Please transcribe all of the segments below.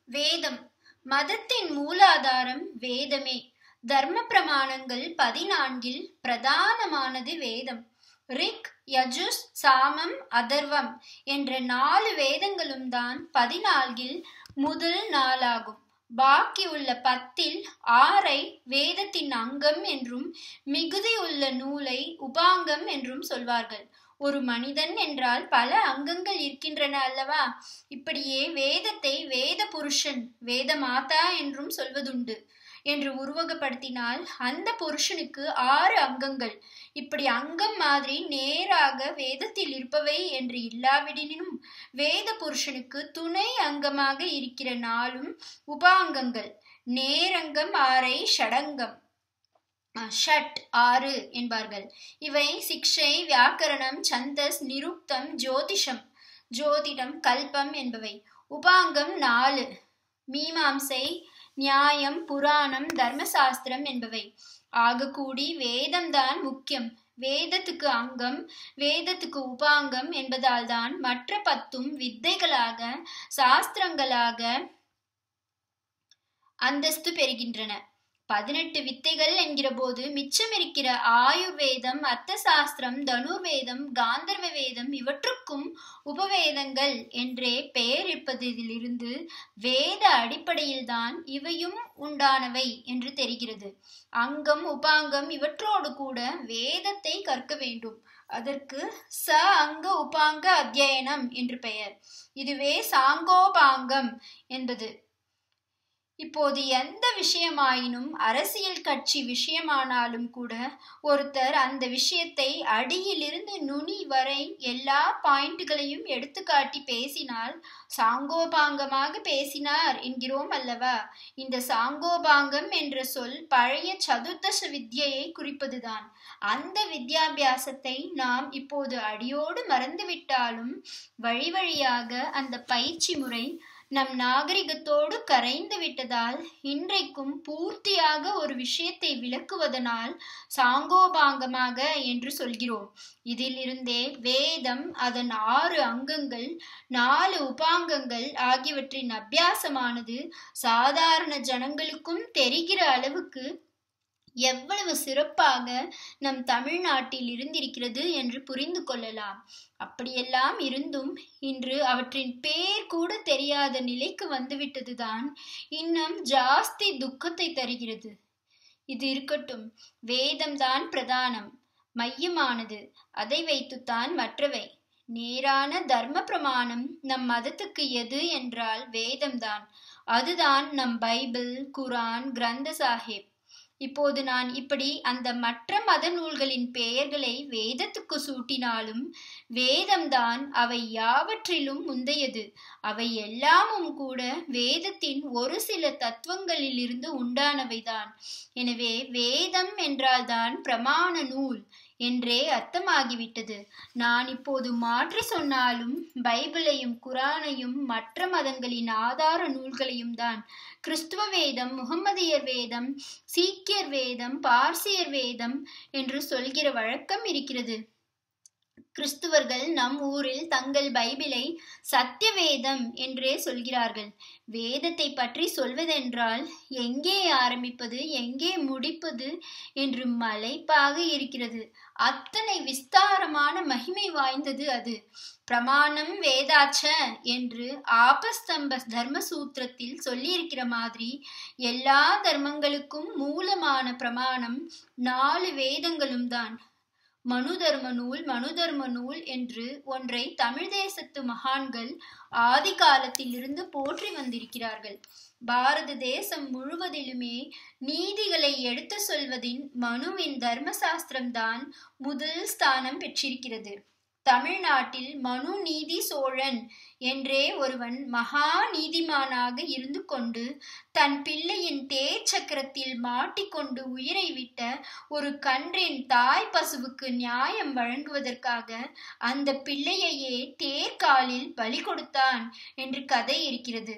வேதம் மதத்தின் மூலாதாரம் வேதமே தர்ம பிரமாணங்கள் பதினான்கில் பிரதானமானது வேதம் ரிக் யஜுஸ் சாமம் அதர்வம் என்ற நாலு வேதங்களும் தான் பதினான்கில் முதல் நாளாகும் பாக்கி உள்ள பத்தில் ஆறை வேதத்தின் அங்கம் என்றும் மிகுதி உள்ள நூலை உபாங்கம் என்றும் சொல்வார்கள் ஒரு மனிதன் என்றால் பல அங்கங்கள் இருக்கின்றன அல்லவா இப்படியே வேதத்தை வேத புருஷன் வேத மாதா என்றும் சொல்வதுண்டு என்று உருவகப்படுத்தினால் அந்த புருஷனுக்கு ஆறு அங்கங்கள் இப்படி அங்கம் மாதிரி நேராக வேதத்தில் இருப்பவை என்று இல்லாவிடனும் வேத புருஷனுக்கு துணை அங்கமாக இருக்கிற நாளும் உபாங்கங்கள் நேரங்கம் ஆறை ஷடங்கம் ஷட் ஆறு என்பார்கள் இவை சிக்ஷை வியாக்கரணம் சந்தஸ் நிருக்தம் ஜோதிஷம் ஜோதிடம் கல்பம் என்பவை உபாங்கம் நாலு மீமாம்சை நியாயம் புராணம் தர்மசாஸ்திரம் என்பவை ஆகக்கூடி வேதம்தான் முக்கியம் வேதத்துக்கு அங்கம் வேதத்துக்கு உபாங்கம் என்பதால் தான் மற்ற பத்தும் வித்தைகளாக சாஸ்திரங்களாக அந்தஸ்து பெறுகின்றன பதினெட்டு வித்தைகள் என்கிற போது மிச்சம் இருக்கிற ஆயுர்வேதம் அர்த்த சாஸ்திரம் தனுர்வேதம் காந்தர்வ வேதம் இவற்றுக்கும் உபவேதங்கள் என்றே பெயர் இருப்பதிலிருந்து வேத அடிப்படையில்தான் இவையும் உண்டானவை என்று தெரிகிறது அங்கம் உபாங்கம் இவற்றோடு கூட வேதத்தை கற்க வேண்டும் அதற்கு ச அங்க உபாங்க அத்தியனம் என்று பெயர் இதுவே சாங்கோபாங்கம் என்பது இப்போது எந்த விஷயமாயினும் அரசியல் கட்சி விஷயமானாலும் கூட ஒருத்தர் அந்த விஷயத்தை அடியிலிருந்து நுனி வரை எல்லா பாயிண்ட்டுகளையும் எடுத்துக்காட்டி பேசினால் சாங்கோபாங்கமாக பேசினார் என்கிறோம் அல்லவா இந்த சாங்கோபாங்கம் என்ற சொல் பழைய சதுர்தச வித்யையை குறிப்பதுதான் அந்த வித்யாபியாசத்தை நாம் இப்போது அடியோடு மறந்துவிட்டாலும் வழி வழியாக அந்த பயிற்சி முறை நம் நாகரிகத்தோடு கரைந்து விட்டதால் இன்றைக்கும் பூர்த்தியாக ஒரு விஷயத்தை விளக்குவதனால் சாங்கோபாங்கமாக என்று சொல்கிறோம் இதிலிருந்தே வேதம் அதன் ஆறு அங்கங்கள் நாலு உபாங்கங்கள் ஆகியவற்றின் அபியாசமானது சாதாரண ஜனங்களுக்கும் தெரிகிற அளவுக்கு எவ்வளவு சிறப்பாக நம் தமிழ்நாட்டில் இருந்திருக்கிறது என்று புரிந்து கொள்ளலாம் அப்படியெல்லாம் இருந்தும் இன்று அவற்றின் பேர் கூட தெரியாத நிலைக்கு வந்துவிட்டதுதான் இன்னும் ஜாஸ்தி துக்கத்தை தருகிறது இது இருக்கட்டும் வேதம்தான் பிரதானம் மையமானது அதை வைத்துத்தான் மற்றவை நேரான தர்ம பிரமாணம் நம் மதத்துக்கு எது என்றால் வேதம்தான் அதுதான் நம் பைபிள் குரான் கிரந்த சாஹிப் இப்போது நான் இப்படி அந்த மற்ற மத நூல்களின் பெயர்களை வேதத்துக்கு சூட்டினாலும் வேதம்தான் அவை யாவற்றிலும் முந்தையது அவை எல்லாமும் கூட வேதத்தின் ஒரு சில தத்துவங்களிலிருந்து உண்டானவைதான் எனவே வேதம் என்றால்தான் பிரமாண நூல் என்றே அர்த்தமாகிவிட்டது நான் இப்போது மாற்றி சொன்னாலும் பைபிளையும் குரானையும் மற்ற மதங்களின் ஆதார நூல்களையும் தான் கிறிஸ்துவ வேதம் முகமதியர் வேதம் சீக்கியர் வேதம் பார்சியர் வேதம் என்று சொல்கிற வழக்கம் இருக்கிறது கிறிஸ்துவர்கள் நம் ஊரில் தங்கள் பைபிளை சத்திய வேதம் என்றே சொல்கிறார்கள் வேதத்தை பற்றி சொல்வதென்றால் எங்கே ஆரம்பிப்பது எங்கே முடிப்பது என்று மலைப்பாக இருக்கிறது அத்தனை விஸ்தாரமான மகிமை வாய்ந்தது அது பிரமாணம் வேதாச்ச என்று ஆபஸ்தம்ப தர்மசூத்திரத்தில் சொல்லியிருக்கிற மாதிரி எல்லா தர்மங்களுக்கும் மூலமான பிரமாணம் நாலு வேதங்களும் தான் மனு தர்ம நூல் மனு தர்ம நூல் என்று ஒன்றை தமிழ் தேசத்து மகான்கள் ஆதி காலத்திலிருந்து போற்றி வந்திருக்கிறார்கள் பாரத தேசம் முழுவதிலுமே நீதிகளை எடுத்து சொல்வதின் மனுவின் தர்மசாஸ்திரம்தான் முதல் ஸ்தானம் பெற்றிருக்கிறது தமிழ்நாட்டில் மனு நீதி சோழன் என்றே ஒருவன் மகா நீதிமானாக இருந்து கொண்டு தன் பிள்ளையின் தேர் சக்கரத்தில் மாட்டிக்கொண்டு உயிரை விட்ட ஒரு கன்றின் தாய் பசுவுக்கு நியாயம் வழங்குவதற்காக அந்த பிள்ளையையே தேர்காலில் பலி கொடுத்தான் என்று கதை இருக்கிறது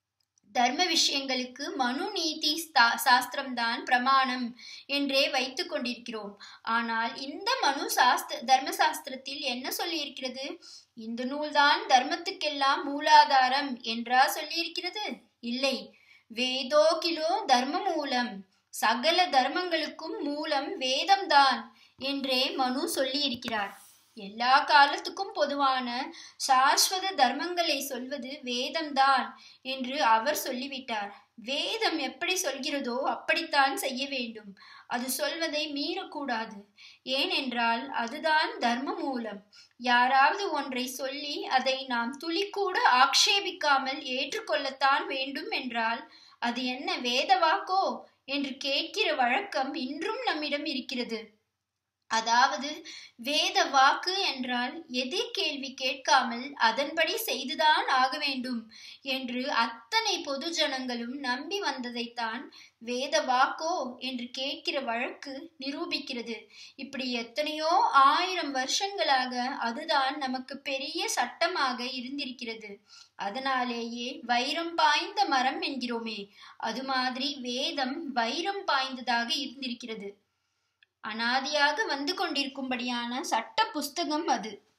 தர்ம விஷயங்களுக்கு மனு நீதி சாஸ்திரம்தான் பிரமாணம் என்றே வைத்து கொண்டிருக்கிறோம் ஆனால் இந்த மனு சாஸ்திர தர்ம சாஸ்திரத்தில் என்ன சொல்லியிருக்கிறது இந்த நூல்தான் தர்மத்துக்கெல்லாம் மூலாதாரம் என்றா சொல்லியிருக்கிறது இல்லை வேதோ கிலோ தர்ம மூலம் சகல தர்மங்களுக்கும் மூலம் வேதம்தான் என்றே மனு சொல்லியிருக்கிறார் எல்லா காலத்துக்கும் பொதுவான சாஸ்வத தர்மங்களை சொல்வது வேதம்தான் என்று அவர் சொல்லிவிட்டார் வேதம் எப்படி சொல்கிறதோ அப்படித்தான் செய்ய வேண்டும் அது சொல்வதை மீறக்கூடாது ஏனென்றால் அதுதான் தர்ம மூலம் யாராவது ஒன்றை சொல்லி அதை நாம் துளிக்கூட ஆக்ஷேபிக்காமல் ஏற்றுக்கொள்ளத்தான் வேண்டும் என்றால் அது என்ன வேத வாக்கோ என்று கேட்கிற வழக்கம் இன்றும் நம்மிடம் இருக்கிறது அதாவது வேத வாக்கு என்றால் எதிர் கேள்வி கேட்காமல் அதன்படி செய்துதான் ஆக வேண்டும் என்று அத்தனை பொது ஜனங்களும் நம்பி வந்ததைத்தான் வேத வாக்கோ என்று கேட்கிற வழக்கு நிரூபிக்கிறது இப்படி எத்தனையோ ஆயிரம் வருஷங்களாக அதுதான் நமக்கு பெரிய சட்டமாக இருந்திருக்கிறது அதனாலேயே வைரம் பாய்ந்த மரம் என்கிறோமே அது மாதிரி வேதம் வைரம் பாய்ந்ததாக இருந்திருக்கிறது அனாதியாக வந்து கொண்டிருக்கும்படியான சட்ட புஸ்தகம் அது